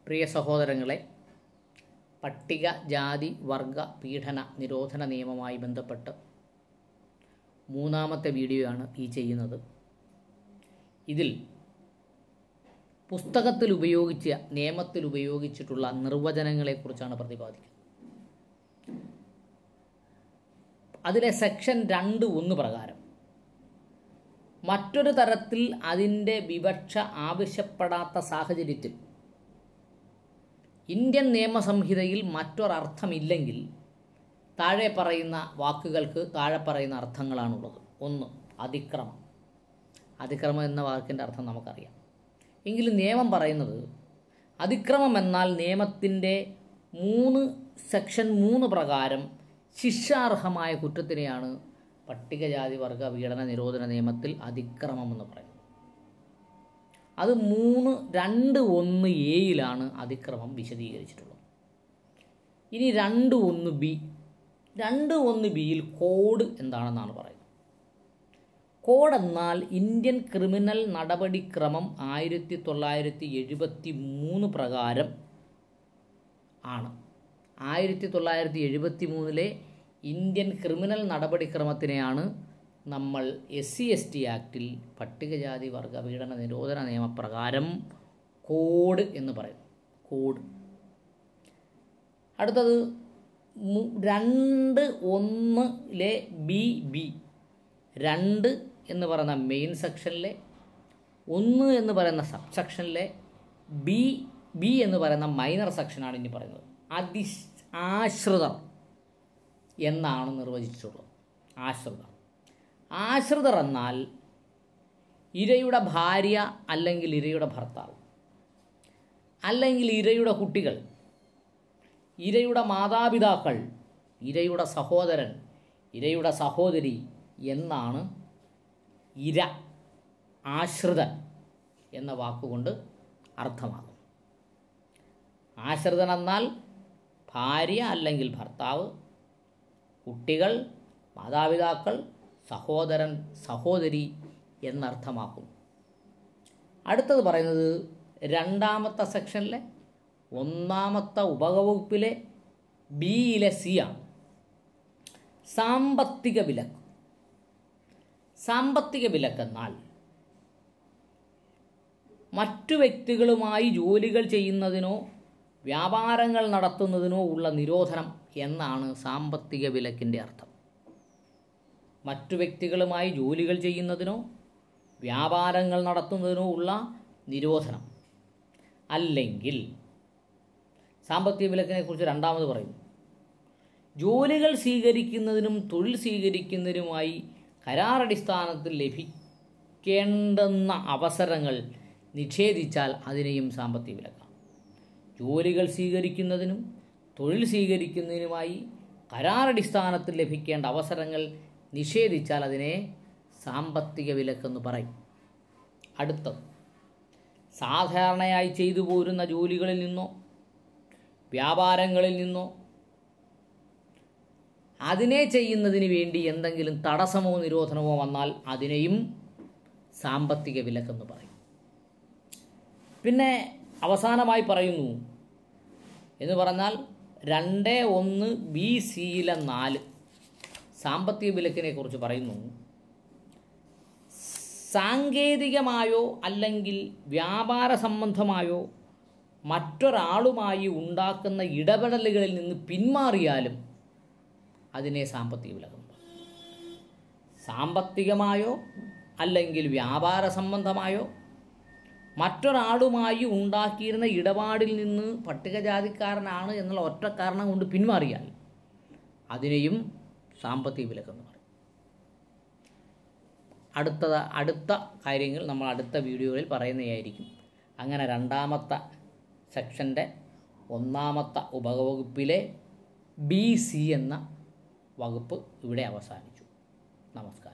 പ്രിയ സഹോദരങ്ങളെ പട്ടിക ജാതി വർഗ പീഡന നിരോധന നിയമവുമായി ബന്ധപ്പെട്ട് മൂന്നാമത്തെ വീഡിയോയാണ് ഈ ചെയ്യുന്നത് ഇതിൽ പുസ്തകത്തിൽ ഉപയോഗിച്ച നിയമത്തിൽ ഉപയോഗിച്ചിട്ടുള്ള നിർവചനങ്ങളെക്കുറിച്ചാണ് പ്രതിപാദിക്കുന്നത് അതിലെ സെക്ഷൻ രണ്ട് ഒന്ന് പ്രകാരം മറ്റൊരു തരത്തിൽ അതിൻ്റെ വിവക്ഷ ആവശ്യപ്പെടാത്ത സാഹചര്യത്തിൽ ഇന്ത്യൻ നിയമസംഹിതയിൽ മറ്റൊരർത്ഥമില്ലെങ്കിൽ താഴെ പറയുന്ന വാക്കുകൾക്ക് താഴെ പറയുന്ന അർത്ഥങ്ങളാണുള്ളത് ഒന്ന് അതിക്രമം അതിക്രമം എന്ന വാക്കിൻ്റെ അർത്ഥം നമുക്കറിയാം എങ്കിലും നിയമം പറയുന്നത് അതിക്രമം എന്നാൽ നിയമത്തിൻ്റെ മൂന്ന് സെക്ഷൻ മൂന്ന് പ്രകാരം ശിക്ഷാർഹമായ കുറ്റത്തിനെയാണ് പട്ടികജാതി വർഗ പീഡന നിരോധന നിയമത്തിൽ അതിക്രമം എന്ന് പറയുന്നത് അത് മൂന്ന് രണ്ട് ഒന്ന് എയിലാണ് അതിക്രമം വിശദീകരിച്ചിട്ടുള്ളത് ഇനി രണ്ട് ഒന്ന് ബി രണ്ട് ഒന്ന് ബിയിൽ കോഡ് എന്താണെന്നാണ് പറയുന്നത് കോഡ് എന്നാൽ ഇന്ത്യൻ ക്രിമിനൽ നടപടിക്രമം ആയിരത്തി തൊള്ളായിരത്തി എഴുപത്തി മൂന്ന് പ്രകാരം ആണ് ആയിരത്തി തൊള്ളായിരത്തി എഴുപത്തി മൂന്നിലെ ഇന്ത്യൻ ക്രിമിനൽ നടപടിക്രമത്തിനെയാണ് നമ്മൾ എസ് സി എസ് ടി ആക്ടിൽ പട്ടികജാതി വർഗ പീഡന നിരോധന നിയമപ്രകാരം കോഡ് എന്ന് പറയും കോഡ് അടുത്തത് മു- രണ്ട് ഒന്നിലെ ബി ബി രണ്ട് എന്ന് പറയുന്ന മെയിൻ സെക്ഷനിലെ ഒന്ന് എന്ന് പറയുന്ന സബ് സെക്ഷനിലെ ബി ബി എന്ന് പറയുന്ന മൈനർ സെക്ഷനാണ് ഇനി പറയുന്നത് അതി ആശ്രിതർ എന്നാണ് നിർവചിച്ചിട്ടുള്ളത് ആശ്രിതർ ആശ്രിതർ എന്നാൽ ഇരയുടെ ഭാര്യ അല്ലെങ്കിൽ ഇരയുടെ ഭർത്താവ് അല്ലെങ്കിൽ ഇരയുടെ കുട്ടികൾ ഇരയുടെ മാതാപിതാക്കൾ ഇരയുടെ സഹോദരൻ ഇരയുടെ സഹോദരി എന്നാണ് ഇര ആശ്രിതൻ എന്ന വാക്കുകൊണ്ട് അർത്ഥമാകും ആശ്രിതൻ എന്നാൽ ഭാര്യ അല്ലെങ്കിൽ ഭർത്താവ് കുട്ടികൾ മാതാപിതാക്കൾ സഹോദരൻ സഹോദരി എന്നർത്ഥമാക്കും അടുത്തത് പറയുന്നത് രണ്ടാമത്തെ സെക്ഷനിലെ ഒന്നാമത്തെ ഉപവകുപ്പിലെ ബിയിലെ സി ആണ് സാമ്പത്തിക വിലക്ക് സാമ്പത്തിക വിലക്കെന്നാൽ മറ്റു വ്യക്തികളുമായി ജോലികൾ ചെയ്യുന്നതിനോ വ്യാപാരങ്ങൾ നടത്തുന്നതിനോ ഉള്ള നിരോധനം എന്നാണ് സാമ്പത്തിക വിലക്കിൻ്റെ അർത്ഥം മറ്റു വ്യക്തികളുമായി ജോലികൾ ചെയ്യുന്നതിനോ വ്യാപാരങ്ങൾ നടത്തുന്നതിനോ ഉള്ള നിരോധനം അല്ലെങ്കിൽ സാമ്പത്തിക വിലക്കിനെ കുറിച്ച് രണ്ടാമത് പറയുന്നു ജോലികൾ സ്വീകരിക്കുന്നതിനും തൊഴിൽ സ്വീകരിക്കുന്നതിനുമായി കരാറടിസ്ഥാനത്തിൽ ലഭിക്കേണ്ടുന്ന അവസരങ്ങൾ നിഷേധിച്ചാൽ അതിനെയും സാമ്പത്തിക വിലക്കാം ജോലികൾ സ്വീകരിക്കുന്നതിനും തൊഴിൽ സ്വീകരിക്കുന്നതിനുമായി കരാറടിസ്ഥാനത്തിൽ ലഭിക്കേണ്ട അവസരങ്ങൾ നിഷേധിച്ചാൽ അതിനെ സാമ്പത്തിക വിലക്കെന്ന് പറയും അടുത്തത് സാധാരണയായി ചെയ്തു പോരുന്ന ജോലികളിൽ നിന്നോ വ്യാപാരങ്ങളിൽ നിന്നോ അതിനെ ചെയ്യുന്നതിന് വേണ്ടി എന്തെങ്കിലും തടസ്സമോ നിരോധനമോ വന്നാൽ അതിനെയും സാമ്പത്തിക വിലക്കെന്ന് പറയും പിന്നെ അവസാനമായി പറയുന്നു എന്ന് പറഞ്ഞാൽ രണ്ട് ഒന്ന് ബി സിയിലെ നാല് സാമ്പത്തിക വിലക്കിനെ കുറിച്ച് പറയുന്നു സാങ്കേതികമായോ അല്ലെങ്കിൽ വ്യാപാര സംബന്ധമായോ മറ്റൊരാളുമായി ഉണ്ടാക്കുന്ന ഇടപെടലുകളിൽ നിന്ന് പിന്മാറിയാലും അതിനെ സാമ്പത്തിക വിലക്കെന്ന് പറയും സാമ്പത്തികമായോ അല്ലെങ്കിൽ വ്യാപാര സംബന്ധമായോ മറ്റൊരാളുമായി ഉണ്ടാക്കിയിരുന്ന ഇടപാടിൽ നിന്ന് പട്ടികജാതിക്കാരനാണ് എന്നുള്ള ഒറ്റ കാരണം കൊണ്ട് പിന്മാറിയാൽ അതിനെയും സാമ്പത്തിക വിലക്കെന്ന് പറയും അടുത്തത് അടുത്ത കാര്യങ്ങൾ നമ്മൾ അടുത്ത വീഡിയോകളിൽ പറയുന്നതായിരിക്കും അങ്ങനെ രണ്ടാമത്തെ സെക്ഷൻ്റെ ഒന്നാമത്തെ ഉപവകുപ്പിലെ ബി സി എന്ന വകുപ്പ് ഇവിടെ അവസാനിച്ചു നമസ്കാരം